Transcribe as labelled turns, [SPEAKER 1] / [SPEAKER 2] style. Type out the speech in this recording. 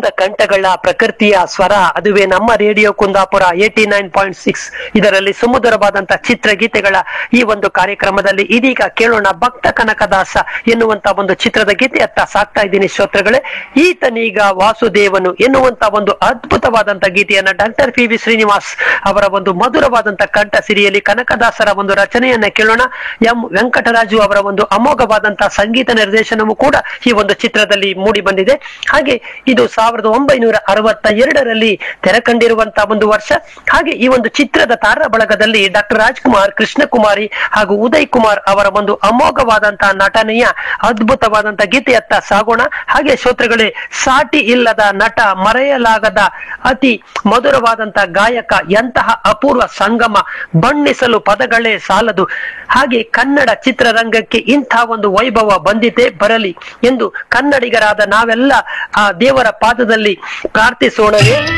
[SPEAKER 1] ಕುಂದ ಕಂಠಗಳ ಪ್ರಕೃತಿಯ ಸ್ವರ ಅದುವೇ ನಮ್ಮ radio Kundapura eighty nine point six ಇದರಲ್ಲಿ ಸುಮಧುರವಾದಂತಹ ಚಿತ್ರಗೀತೆಗಳ ಈ ಒಂದು ಕಾರ್ಯಕ್ರಮದಲ್ಲಿ ಇದೀಗ ಕೇಳೋಣ ಭಕ್ತ ಕನಕದಾಸ ಎನ್ನುವಂತ ಒಂದು ಚಿತ್ರದ ಗೀತೆಯತ್ತ ಸಾಕ್ತಾ ಇದ್ದೀನಿ ಶ್ರೋತೃಗಳೇ ಈತನೀಗ ವಾಸುದೇವನು ಎನ್ನುವಂತ ಒಂದು ಅದ್ಭುತವಾದಂತ ಗೀತೆಯನ್ನ ಡಾಕ್ಟರ್ ಪಿ ವಿ ಶ್ರೀನಿವಾಸ್ ಅವರ ಒಂದು ಮಧುರವಾದಂತ ಕಂಠ ಸಿರಿಯಲ್ಲಿ ಕನಕದಾಸರ ಒಂದು ರಚನೆಯನ್ನ ಕೇಳೋಣ ಎಂ ವೆಂಕಟರಾಜು ಅವರ ಒಂದು ಅಮೋಘವಾದಂತಹ ಸಂಗೀತ ನಿರ್ದೇಶನವೂ ಕೂಡ ಈ ಒಂದು ಚಿತ್ರದಲ್ಲಿ ಮೂಡಿ ಬಂದಿದೆ ಹಾಗೆ ಇದು ಸಾವಿರದ ಒಂಬೈನೂರ ಅರವತ್ತ ಎರಡರಲ್ಲಿ ತೆರೆ ಕಂಡಿರುವಂತಹ ಒಂದು ವರ್ಷ ಹಾಗೆ ಈ ಒಂದು ಚಿತ್ರದ ತಾರ ಬಳಗದಲ್ಲಿ ಡಾಕ್ಟರ್ ರಾಜ್ಕುಮಾರ್ ಕೃಷ್ಣಕುಮಾರಿ ಹಾಗೂ ಉದಯ್ ಕುಮಾರ್ ಅವರ ಒಂದು ಅಮೋಘವಾದಂತಹ ನಟನೆಯ ಅದ್ಭುತವಾದಂತಹ ಗೀತೆಯತ್ತ ಸಾಗೋಣ ಹಾಗೆ ಶ್ರೋತೃಗಳೇ ಸಾಟಿ ಇಲ್ಲದ ನಟ ಮರೆಯಲಾಗದ ಅತಿ ಮಧುರವಾದಂತಹ ಗಾಯಕ ಎಂತಹ ಅಪೂರ್ವ ಸಂಗಮ ಬಣ್ಣಿಸಲು ಪದಗಳೇ ಸಾಲದು ಹಾಗೆ ಕನ್ನಡ ಚಿತ್ರರಂಗಕ್ಕೆ ಇಂಥ ಒಂದು ವೈಭವ ಬಂದಿದೆ ಬರಲಿ ಎಂದು ಕನ್ನಡಿಗರಾದ ನಾವೆಲ್ಲ ಆ ದೇವರ ಪಾದದಲ್ಲಿ ಪ್ರಾರ್ಥಿಸೋಣವೇ